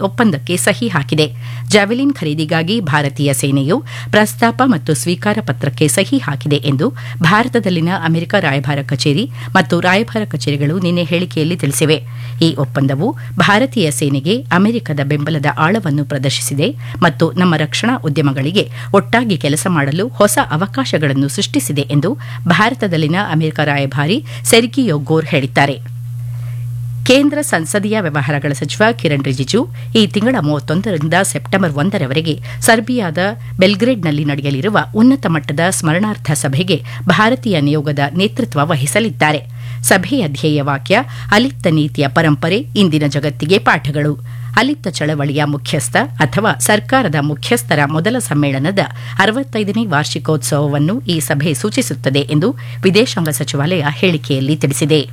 ಒಪ್ಪಂದಕ್ಕೆ ಸಹಿ ಹಾಕಿದೆ ಜಾವೆಲಿನ್ ಖರೀದಿಗಾಗಿ ಭಾರತೀಯ ಸೇನೆಯು ಪ್ರಸ್ತಾಪ ಮತ್ತು ಸ್ವೀಕಾರ ಪತ್ರಕ್ಕೆ ಸಹಿ ಹಾಕಿದೆ ಎಂದು ಭಾರತದಲ್ಲಿನ ಅಮೆರಿಕ ರಾಯಭಾರ ಕಚೇರಿ ಮತ್ತು ರಾಯಭಾರ ಕಚೇರಿಗಳು ನಿನ್ನೆ ಹೇಳಿಕೆಯಲ್ಲಿ ತಿಳಿಸಿವೆ ಈ ಒಪ್ಪಂದವು ಭಾರತೀಯ ಸೇನೆಗೆ ಅಮೆರಿಕದ ಬೆಂಬಲದ ಆಳವನ್ನು ಪ್ರದರ್ಶಿಸಿದೆ ಮತ್ತು ನಮ್ಮ ರಕ್ಷಣಾ ಉದ್ಯಮಗಳಿಗೆ ಒಟ್ಟಾಗಿ ಕೆಲಸ ಮಾಡಲು ಹೊಸ ಅವಕಾಶಗಳನ್ನು ಸೃಷ್ಟಿಸಿದೆ ಎಂದು ಭಾರತದಲ್ಲಿನ ಅಮೆರಿಕ ರಾಯಭಾರಿ ಸೆರ್ಗಿಯೋ ಗೋರ್ ಹೇಳಿದ್ದಾರೆ ಕೇಂದ್ರ ಸಂಸದೀಯ ವ್ಯವಹಾರಗಳ ಸಚಿವ ಕಿರಣ್ ರಿಜಿಜು ಈ ತಿಂಗಳ ಮೂವತ್ತೊಂದರಿಂದ ಸೆಪ್ಟೆಂಬರ್ ಒಂದರವರೆಗೆ ಸರ್ಬಿಯಾದ ಬೆಲ್ಗ್ರೇಡ್ನಲ್ಲಿ ನಡೆಯಲಿರುವ ಉನ್ನತ ಮಟ್ಟದ ಸ್ಮರಣಾರ್ಥ ಸಭೆಗೆ ಭಾರತೀಯ ನಿಯೋಗದ ನೇತೃತ್ವ ವಹಿಸಲಿದ್ದಾರೆ ಸಭೆಯ ಧ್ಯೇಯವಾಕ್ಯ ಅಲಿಪ್ತ ನೀತಿಯ ಪರಂಪರೆ ಇಂದಿನ ಜಗತ್ತಿಗೆ ಪಾಠಗಳು ಅಲಿಪ್ತ ಚಳವಳಿಯ ಮುಖ್ಯಸ್ಥ ಅಥವಾ ಸರ್ಕಾರದ ಮುಖ್ಯಸ್ಥರ ಮೊದಲ ಸಮ್ಮೇಳನದ ಅರವತ್ತೈದನೇ ವಾರ್ಷಿಕೋತ್ಸವವನ್ನು ಈ ಸಭೆ ಸೂಚಿಸುತ್ತದೆ ಎಂದು ವಿದೇಶಾಂಗ ಸಚಿವಾಲಯ ಹೇಳಿಕೆಯಲ್ಲಿ ತಿಳಿಸಿದೆ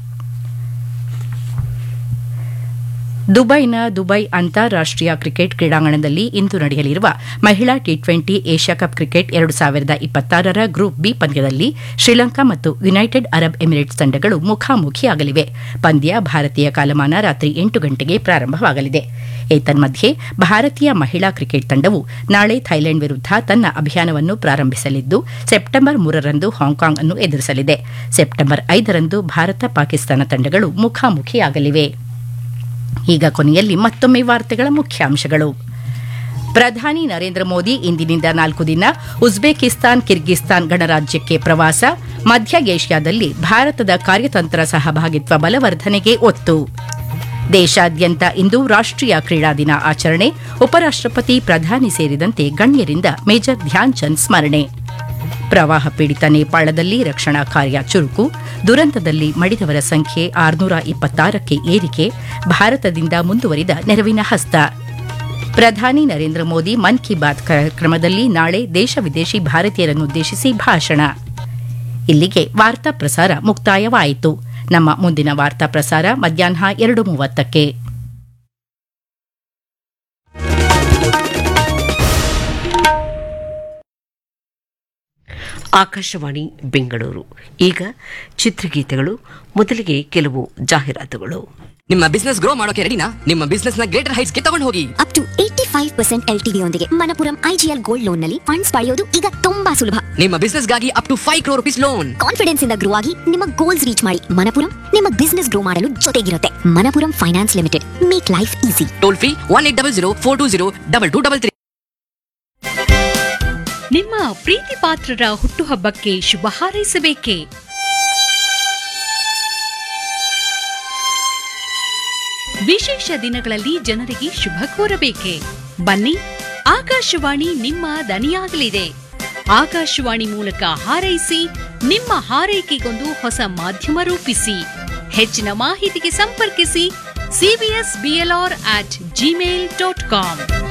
ದುಬೈನ ದುಬೈ ಅಂತಾರಾಷ್ಟೀಯ ಕ್ರಿಕೆಟ್ ಕ್ರೀಡಾಂಗಣದಲ್ಲಿ ಇಂದು ನಡೆಯಲಿರುವ ಮಹಿಳಾ T twenty Asia cup cricket ಎರಡು ಸಾವಿರದ ಇಪ್ಪತ್ತಾರರ ಗ್ರೂಪ್ ಬಿ ಪಂದ್ಯದಲ್ಲಿ ಶ್ರೀಲಂಕಾ ಮತ್ತು ಯುನೈಟೆಡ್ ಅರಬ್ ಎಮಿರೇಟ್ಸ್ ತಂಡಗಳು ಮುಖಾಮುಖಿಯಾಗಲಿವೆ ಪಂದ್ಯ ಭಾರತೀಯ ಕಾಲಮಾನ ರಾತ್ರಿ ಎಂಟು ಗಂಟೆಗೆ ಪ್ರಾರಂಭವಾಗಲಿದೆ ಏತನ್ಮಧ್ಯೆ ಭಾರತೀಯ ಮಹಿಳಾ ಕ್ರಿಕೆಟ್ ತಂಡವು ನಾಳೆ ಥೈಲೆಂಡ್ ವಿರುದ್ಧ ತನ್ನ ಅಭಿಯಾನವನ್ನು ಪ್ರಾರಂಭಿಸಲಿದ್ದು ಸೆಪ್ಟೆಂಬರ್ ಮೂರರಂದು ಹಾಂಕಾಂಗ್ ಅನ್ನು ಎದುರಿಸಲಿದೆ ಸೆಪ್ಟೆಂಬರ್ ಐದರಂದು ಭಾರತ ಪಾಕಿಸ್ತಾನ ತಂಡಗಳು ಮುಖಾಮುಖಿಯಾಗಲಿವೆ ಈಗ ಕೊನೆಯಲ್ಲಿ ಮತ್ತೊಮ್ಮೆ ವಾರ್ತೆಗಳ ಮುಖ್ಯಾಂಶಗಳು ಪ್ರಧಾನಿ ನರೇಂದ್ರ ಮೋದಿ ಇಂದಿನಿಂದ ನಾಲ್ಕು ದಿನ ಉಜ್ಬೇಕಿಸ್ತಾನ್ ಕಿರ್ಗಿಸ್ತಾನ್ ಗಣರಾಜ್ಯಕ್ಕೆ ಪ್ರವಾಸ ಮಧ್ಯ ಏಷ್ಯಾದಲ್ಲಿ ಭಾರತದ ಕಾರ್ಯತಂತ್ರ ಸಹಭಾಗಿತ್ವ ಬಲವರ್ಧನೆಗೆ ಒತ್ತು ದೇಶಾದ್ಯಂತ ಇಂದು ರಾಷ್ಟೀಯ ಕ್ರೀಡಾ ದಿನ ಆಚರಣೆ ಉಪರಾಷ್ಟಪತಿ ಪ್ರಧಾನಿ ಸೇರಿದಂತೆ ಗಣ್ಯರಿಂದ ಮೇಜರ್ ಧ್ಯಾನ್ ಚಂದ್ ಸ್ಮರಣೆ ಪ್ರವಾಹ ಪೀಡಿತ ನೇಪಾಳದಲ್ಲಿ ರಕ್ಷಣಾ ಕಾರ್ಯ ಚುರುಕು ದುರಂತದಲ್ಲಿ ಮಡಿದವರ ಸಂಖ್ಯೆ ಆರುನೂರ ಇಪ್ಪತ್ತಾರಕ್ಕೆ ಏರಿಕೆ ಭಾರತದಿಂದ ಮುಂದುವರಿದ ನೆರವಿನ ಹಸ್ತ ಪ್ರಧಾನಿ ನರೇಂದ್ರ ಮೋದಿ ಮನ್ ಕಿ ಬಾತ್ ಕಾರ್ಯಕ್ರಮದಲ್ಲಿ ನಾಳೆ ದೇಶ ವಿದೇಶಿ ಭಾರತೀಯರನ್ನುದ್ದೇಶಿಸಿ ಭಾಷಣ ಇಲ್ಲಿಗೆ ವಾರ್ತಾ ಪ್ರಸಾರ ಮುಕ್ತಾಯವಾಯಿತು ನಮ್ಮ ಮುಂದಿನ ವಾರ್ತಾ ಪ್ರಸಾರ ಮಧ್ಯಾಹ್ನ ಎರಡು ಮೂವತ್ತಕ್ಕೆ ಆಕಾಶವಾಣಿ ಬೆಂಗಳೂರು ಈಗ ಚಿತ್ರಗೀತೆಗಳು ಮೊದಲಿಗೆ ಕೆಲವು ಜಾಹೀರಾತುಗಳು ನಿಮ್ಮ ಬಿಸ್ನೆಸ್ ಗ್ರೋ ಮಾಡೋಕೆ ರೆಡಿನಾ ನಿಮ್ಮ ಬಿಸ್ನೆಸ್ ನ ಗ್ರೇಟರ್ ಹೈಟ್ಸ್ ಗೆ ತಗೊಂಡು ಹೋಗಿ up to eighty five percent L T ಯೊಂದಿಗೆ ಮನಪುರಂ ಐಜಿಎಲ್ ಗೋಲ್ಡ್ ಲೋನ್ ನಲ್ಲಿ ಫಂಡ್ಸ್ ಪಡೆಯೋದು ಈಗ ತುಂಬಾ ಸುಲಭ ನಿಮ್ಮ ಬಿಸ್ನೆಸ್ ಗಾಗಿ up to five crore rupees loan confidence ಇಂದ ಗ್ರೋ ಆಗಿ ನಿಮ್ಮ ಗೋಲ್ಸ್ ರೀಚ್ ಮಾಡಿ ಮನಪುರಂ ನಿಮ್ಮ ಬಿಸ್ನೆಸ್ ಗ್ರೋ ಮಾಡಲು ಜೊತೆಗಿರುತ್ತೆ Manappuram finance limited make life easy toll free one eight double zero four two zero double two double three ನಿಮ್ಮ ಪ್ರೀತಿ ಪಾತ್ರರ ಹುಟ್ಟುಹಬ್ಬಕ್ಕೆ ಶುಭ ಹಾರೈಸಬೇಕೇ ವಿಶೇಷ ದಿನಗಳಲ್ಲಿ ಜನರಿಗೆ ಶುಭ ಕೋರಬೇಕೆ ಬನ್ನಿ ಆಕಾಶವಾಣಿ ನಿಮ್ಮ ದನಿಯಾಗಲಿದೆ ಆಕಾಶವಾಣಿ ಮೂಲಕ ಹಾರೈಸಿ ನಿಮ್ಮ ಹಾರೈಕೆಗೊಂದು ಹೊಸ ಮಾಧ್ಯಮ ರೂಪಿಸಿ ಹೆಚ್ಚಿನ ಮಾಹಿತಿಗೆ ಸಂಪರ್ಕಿಸಿ CBS BLR at Gmail dot com